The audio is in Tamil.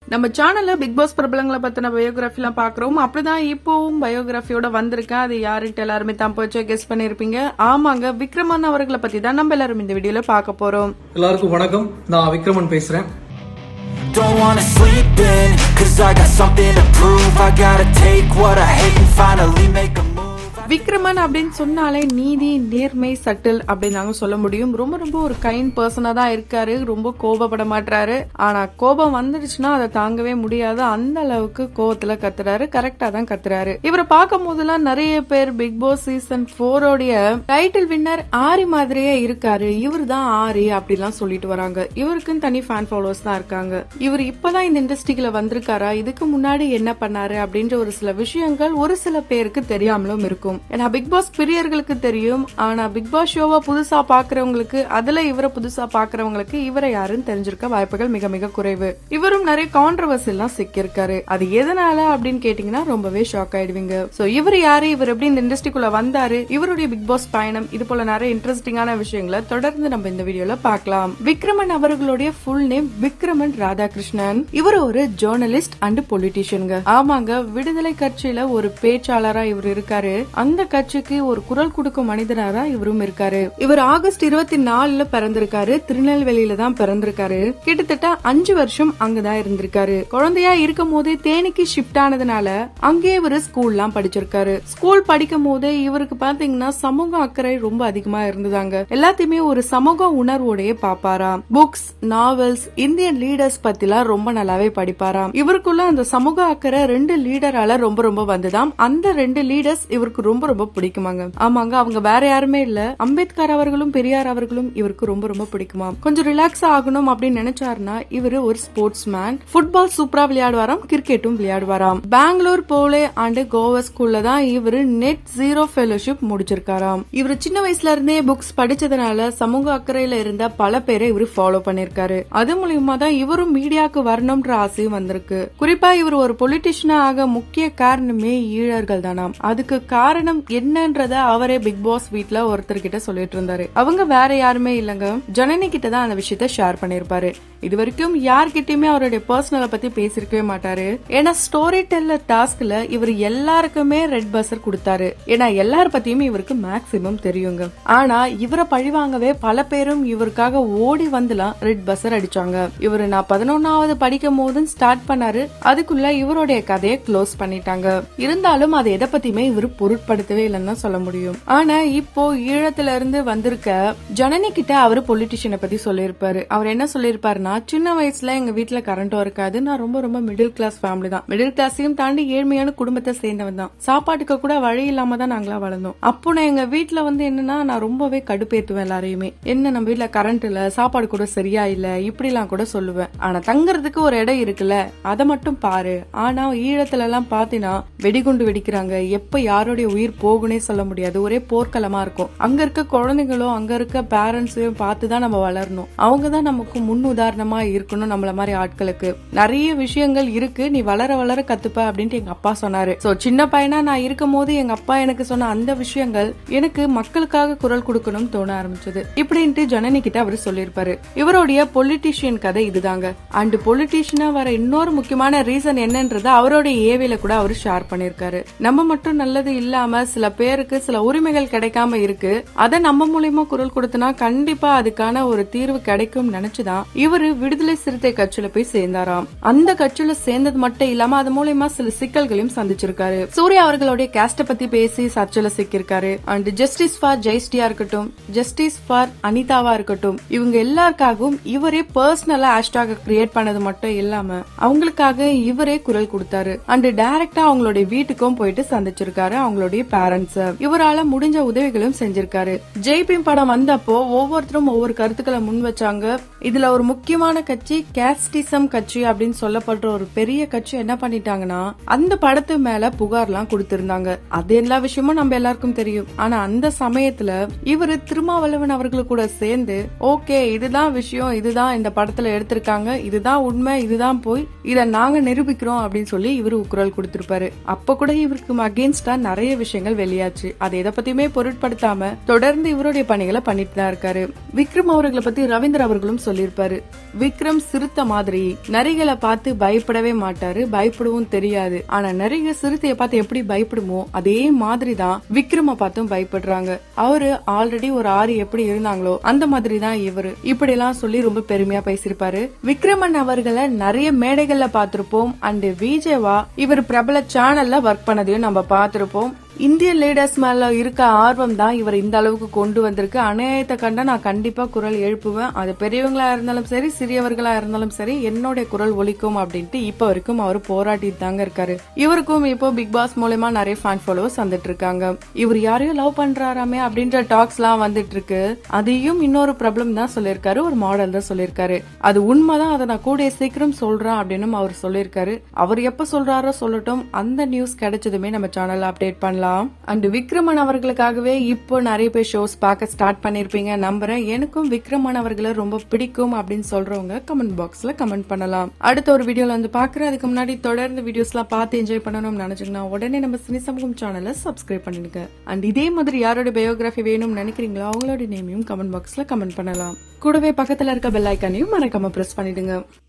நம்ம சேனல்ல பிக் பாஸ் பிரபலங்களை பத்தின பயோகிராஃபி எல்லாம் பாக்குறோம் அப்படிதான் இப்போவும் பயோகிராஃபியோட வந்திருக்கேன் அது யாருன்ட்டு எல்லாருமே தான் போச்சு கெஸ் பண்ணிருப்பீங்க ஆமாங்க விக்ரமன் அவர்களை பத்தி தான் நம்ம எல்லாரும் இந்த வீடியோல பார்க்க போறோம் எல்லாருக்கும் வணக்கம் நான் விக்ரமன் பேசுறேன் Don't wanna sleep in, cause I got something to prove I gotta take what I hate and finally make a move Vikraman அப்படின்னு சொன்னாலே நீதி நேர்மை சட்டில் அப்படின்னு நாங்க சொல்ல முடியும் ரொம்ப ரொம்ப ஒரு கைண்ட் பர்சனா தான் இருக்காரு ரொம்ப கோபப்பட மாட்டாரு ஆனா கோபம் வந்துடுச்சுன்னா அதை தாங்கவே முடியாது அந்த அளவுக்கு கோபத்துல கத்துறாரு கரெக்டா தான் கத்துறாரு இவரை பார்க்கும் போதெல்லாம் நிறைய பேர் பிக் பாஸ் சீசன் போரோடைய டைட்டில் வின்னர் ஆரி மாதிரியே இருக்காரு இவர் தான் ஆரி அப்படிலாம் சொல்லிட்டு வராங்க இவருக்குன்னு தனி ஃபேன் ஃபாலோவர்ஸ் தான் இருக்காங்க இவர் இப்பதான் இந்த இண்டஸ்ட்ரிக்குள்ள வந்திருக்காரா இதுக்கு முன்னாடி என்ன பண்ணாரு அப்படின்ற ஒரு சில விஷயங்கள் ஒரு சில பேருக்கு தெரியாமலும் இருக்கும் ஏன்னா பிக் பாஸ் பிரியர்களுக்கு தெரியும் ஆனா பிக் பாஸ் ஷோவை புதுசா பாக்குறவங்களுக்கு அதுல இவரை புதுசா பாக்குறவங்களுக்கு இவரை யாருன்னு தெரிஞ்சிருக்க வாய்ப்புகள் மிக மிக குறைவு இவரும் நிறைய கான்ட்ரவர்சி எல்லாம் சிக்கியிருக்காரு அது எதனால அப்படின்னு கேட்டீங்கன்னா ரொம்பவே ஷாக் ஆயிடுவீங்க சோ இவர் யாரு இவர் எப்படி இந்த இண்டஸ்ட்ரிக்குள்ள வந்தாரு இவருடைய பிக் பாஸ் பயணம் இது போல நிறைய இன்ட்ரெஸ்டிங்கான விஷயங்களை தொடர்ந்து நம்ம இந்த வீடியோல பார்க்கலாம் விக்ரமன் அவர்களுடைய ஃபுல் நேம் விக்ரமன் ராதாகிருஷ்ணன் இவர் ஒரு ஜேர்னலிஸ்ட் அண்ட் பொலிட்டீஷியனுங்க ஆமாங்க விடுதலை கட்சியில ஒரு பேச்சாளரா இவர் இருக்காரு அந்த கட்சிக்கு ஒரு குரல் கொடுக்கும் மனிதராரா இவரும் இருக்காரு இவர் ஆகஸ்ட் இருபத்தி நாலுல பிறந்திருக்காரு திருநெல்வேலியில தான் பிறந்திருக்காரு கிட்டத்தட்ட அஞ்சு வருஷம் அங்கதான் இருந்திருக்காரு குழந்தையா இருக்கும் போதே தேனிக்கு ஷிஃப்ட் ஆனதுனால அங்கேயே இவர் ஸ்கூல்லாம் படிச்சிருக்காரு ஸ்கூல் படிக்கும் போதே இவருக்கு பாத்தீங்கன்னா சமூக அக்கறை ரொம்ப அதிகமா இருந்ததாங்க எல்லாத்தையுமே ஒரு சமூக உணர்வோடய பாப்பாராம் புக்ஸ் நாவல்ஸ் இந்தியன் லீடர்ஸ் பத்திலாம் ரொம்ப நல்லாவே படிப்பாராம் இவருக்குள்ள அந்த சமூக அக்கறை ரெண்டு லீடரால ரொம்ப ரொம்ப வந்ததாம் அந்த ரெண்டு லீடர்ஸ் இவருக்கு ரொம்ப ரொம்ப பிடிக்குமாங்க ஆமாங்க அவங்க வேற யாருமே இல்ல அம்பேத்கர் அவர்களும் பெரியார் அவர்களும் இவருக்கு ரொம்ப ரொம்ப பிடிக்குமா கொஞ்சம் ரிலாக்ஸ் ஆகணும் அப்படின்னு நினைச்சாருன்னா இவரு ஒரு ஸ்போர்ட்ஸ் மேன் ஃபுட்பால் சூப்பரா விளையாடுவாராம் கிரிக்கெட்டும் விளையாடுவாராம் பெங்களூர் போலே ஆண்டு கோவா ஸ்கூல்ல தான் இவரு நெட் ஜீரோ ஃபெலோஷிப் முடிச்சிருக்காராம் இவர் சின்ன வயசுல இருந்தே புக்ஸ் படிச்சதுனால சமூக அக்கறையில இருந்த பல பேரை இவரு ஃபாலோ பண்ணிருக்காரு அது மூலியமா தான் இவரும் மீடியாக்கு வரணும்ன்ற ஆசையும் வந்திருக்கு குறிப்பா இவர் ஒரு பொலிட்டிஷியனா ஆக முக்கிய காரணமே ஈழர்கள் தானாம் அதுக்கு காரணம் என்னன்றத அவரே பிக் பாஸ் வீட்ல ஒருத்தர்கிட்ட சொல்லிட்டு இருந்தாரு அவங்க வேற யாருமே இல்லங்க ஜனனி கிட்ட தான் அந்த விஷயத்த ஷேர் பண்ணிருப்பாரு இது வரைக்கும் யார்கிட்டயுமே அவருடைய பர்சனலை பத்தி பேசிருக்கவே மாட்டாரு ஏன்னா ஸ்டோரி டெல்லர் டாஸ்க்ல இவர் எல்லாருக்குமே ரெட் பஸ்ஸர் கொடுத்தாரு ஏன்னா எல்லார பத்தியுமே இவருக்கு மேக்சிமம் தெரியுங்க ஆனா இவரை பழிவாங்கவே பல பேரும் இவருக்காக ஓடி வந்துலாம் ரெட் பஸ்ஸர் அடிச்சாங்க இவரு நான் பதினொன்னாவது படிக்கும் போது ஸ்டார்ட் பண்ணாரு அதுக்குள்ள இவருடைய கதையை க்ளோஸ் பண்ணிட்டாங்க இருந்தாலும் அது எதை பத்தியுமே இவர் பொருட்படுத்தவே இல்லைன்னு தான் சொல்ல முடியும் ஆனா இப்போ ஈழத்துல இருந்து வந்திருக்க ஜனனி கிட்ட அவரு பொலிட்டிஷியனை பத்தி சொல்லியிருப்பாரு அவர் என்ன சொல்லியிருப்பாருன்னா சின்ன வயசுல எங்க வீட்டுல கரண்டும் இருக்காது நான் ரொம்ப ரொம்ப மிடில் கிளாஸ் ஃபேமிலி தான் மிடில் கிளாஸையும் தாண்டி ஏழ்மையான குடும்பத்தை சேர்ந்தவன் தான் சாப்பாட்டுக்கு கூட வழி இல்லாம தான் நாங்களா வளர்ந்தோம் அப்போ நான் எங்க வீட்டுல வந்து என்னன்னா நான் ரொம்பவே கடுப்பேத்துவேன் எல்லாரையுமே என்ன நம்ம வீட்டுல கரண்ட் இல்ல சாப்பாடு கூட சரியா இல்ல இப்படி எல்லாம் கூட சொல்லுவேன் ஆனா தங்குறதுக்கு ஒரு இடம் இருக்குல்ல அதை மட்டும் பாரு ஆனா ஈழத்துல எல்லாம் பாத்தீங்கன்னா வெடிகுண்டு வெடிக்கிறாங்க எப்ப யாருடைய உயிர் போகுனே சொல்ல முடியாது ஒரே போர்க்களமா இருக்கும் அங்க இருக்க குழந்தைங்களும் அங்க இருக்க பேரண்ட்ஸையும் பார்த்து தான் நம்ம வளரணும் அவங்க தான் நமக்கு முன் உதாரணமா இருக்கணும் நம்மள மாதிரி ஆட்களுக்கு நிறைய விஷயங்கள் இருக்கு நீ வளர வளர கத்துப்ப அப்படின்ட்டு எங்க அப்பா சொன்னாரு சோ சின்ன பையனா நான் இருக்கும் போது எங்க அப்பா எனக்கு சொன்ன அந்த விஷயங்கள் எனக்கு மக்களுக்காக குரல் கொடுக்கணும்னு தோண ஆரம்பிச்சது இப்படின்ட்டு ஜனனி கிட்ட அவர் சொல்லியிருப்பாரு இவருடைய பொலிட்டீஷியன் கதை இதுதாங்க அண்ட் பொலிட்டீஷியனா வர இன்னொரு முக்கியமான ரீசன் என்னன்றத அவருடைய ஏவில கூட அவர் ஷேர் பண்ணிருக்காரு நம்ம மட்டும் நல்லது இல்லாம சில பேருக்கு சில உரிமைகள் கிடைக்காம இருக்கு அதை நம்ம மூலியமா குரல் கொடுத்தனா கண்டிப்பா அதுக்கான ஒரு தீர்வு கிடைக்கும் நினைச்சுதான் இவரு விடுதலை சிறுத்தை கட்சியில போய் சேர்ந்தாராம் அந்த கட்சியில சேர்ந்தது மட்டும் இல்லாம அது மூலியமா சில சிக்கல்களையும் சந்திச்சிருக்காரு சூர்யா அவர்களுடைய கேஸ்ட பத்தி பேசி சர்ச்சையில சிக்கியிருக்காரு அண்ட் ஜஸ்டிஸ் ஃபார் ஜெயஸ்டியா இருக்கட்டும் ஜஸ்டிஸ் ஃபார் அனிதாவா இருக்கட்டும் இவங்க எல்லாருக்காகவும் இவரே பர்சனலா ஹேஷ்டாக கிரியேட் பண்ணது மட்டும் இல்லாம அவங்களுக்காக இவரே குரல் கொடுத்தாரு அண்ட் டைரக்டா அவங்களுடைய வீட்டுக்கும் போயிட்டு சந்திச்சிருக்காரு அவங்களுடைய பேரண்ட்ஸ் இவரால முடிஞ்ச உதவிகளும் செஞ்சிருக்காரு ஜெய்பீம் படம் வந்தப்போ ஒவ்வொருத்தரும் ஒவ்வொரு கருத்துக்களை முன் வச்சாங்க இதுல ஒரு முக்கியமான கட்சி கேஸ்டிசம் கட்சி அப்படின்னு சொல்லப்படுற ஒரு பெரிய கட்சி என்ன பண்ணிட்டாங்கன்னா அந்த படத்து மேல புகார்லாம் கொடுத்திருந்தாங்க அது எல்லா விஷயமும் நம்ம எல்லாருக்கும் தெரியும் ஆனா அந்த சமயத்துல இவரு திருமாவளவன் அவர்கள் கூட சேர்ந்து ஓகே இதுதான் விஷயம் இதுதான் இந்த படத்துல எடுத்திருக்காங்க இதுதான் உண்மை இதுதான் போய் இத நாங்க நிரூபிக்கிறோம் அப்படின்னு சொல்லி இவரு குரல் கொடுத்திருப்பாரு அப்ப கூட இவருக்கு அகேன்ஸ்டா நிறைய விஷயங்கள் வெளியாச்சு அதை எதை பத்தியுமே பொருட்படுத்தாம தொடர்ந்து இவருடைய பணிகளை பண்ணிட்டு தான் இருக்காரு விக்ரம் அவர்களை பத்தி ரவீந்தர் அவர்களும் சொல்லியிருப்பாரு விக்ரம் சிறுத்தை மாதிரி நரிகளை பார்த்து பயப்படவே மாட்டாரு பயப்படவும் தெரியாது ஆனா நரிக சிறுத்தைய பார்த்து எப்படி பயப்படுமோ அதே மாதிரி தான் விக்ரம பார்த்தும் பயப்படுறாங்க அவரு ஆல்ரெடி ஒரு ஆறு எப்படி இருந்தாங்களோ அந்த மாதிரி தான் இவரு இப்படி எல்லாம் சொல்லி ரொம்ப பெருமையா பேசியிருப்பாரு விக்ரமன் அவர்களை நிறைய மேடைகள்ல பார்த்திருப்போம் அண்ட் விஜேவா இவர் பிரபல சேனல்ல ஒர்க் பண்ணதையும் நம்ம பார்த்திருப்போம் இந்திய லீடர்ஸ் மேல இருக்க ஆர்வம் தான் இவர் இந்த அளவுக்கு கொண்டு வந்திருக்கு அநியாயத்தை கண்டா நான் கண்டிப்பா குரல் எழுப்புவேன் அது பெரியவங்களா இருந்தாலும் சரி சிறியவர்களா இருந்தாலும் சரி என்னுடைய குரல் ஒலிக்கும் அப்படின்ட்டு இப்ப வரைக்கும் அவர் போராட்டிட்டு தாங்க இருக்காரு இவருக்கும் இப்போ பிக் பாஸ் மூலயமா நிறைய ஃபேன் ஃபாலோவர்ஸ் வந்துட்டு இருக்காங்க இவர் யாரையும் லவ் பண்றாராமே அப்படின்ற டாக்ஸ் எல்லாம் வந்துட்டு இருக்கு அதையும் இன்னொரு ப்ராப்ளம் தான் சொல்லியிருக்காரு ஒரு மாடல் தான் சொல்லியிருக்காரு அது உண்மைதான் அதை நான் கூடிய சீக்கிரம் சொல்றேன் அப்படின்னு அவர் சொல்லியிருக்காரு அவர் எப்ப சொல்றாரோ சொல்லட்டும் அந்த நியூஸ் கிடைச்சதுமே நம்ம சேனல்ல அப்டேட் பண்ணலாம் அண்ட் விக்ரமன் அவர்களுக்காகவே இப்போ நிறைய பேர் ஷோஸ் பார்க்க ஸ்டார்ட் பண்ணிருப்பீங்க நம்புறேன் எனக்கும் விக்ரமன் அவர்களை ரொம்ப பிடிக்கும் அப்படின்னு சொல்றவங்க கமெண்ட் பாக்ஸ்ல கமெண்ட் பண்ணலாம் அடுத்த ஒரு வீடியோல வந்து பாக்குறேன் அதுக்கு முன்னாடி தொடர்ந்து வீடியோஸ் எல்லாம் பார்த்து என்ஜாய் பண்ணணும்னு நினைச்சீங்கன்னா உடனே நம்ம சினி சமூகம் சேனலை சப்ஸ்கிரைப் பண்ணிடுங்க அண்ட் இதே மாதிரி யாரோட பயோகிராஃபி வேணும்னு நினைக்கிறீங்களோ அவங்களோட நேமையும் கமெண்ட் பாக்ஸ்ல கமெண்ட் பண்ணலாம் கூடவே பக்கத்துல இருக்க பெல் ஐக்கானையும் மறக்காம பிரஸ் பண்ணிடுங்க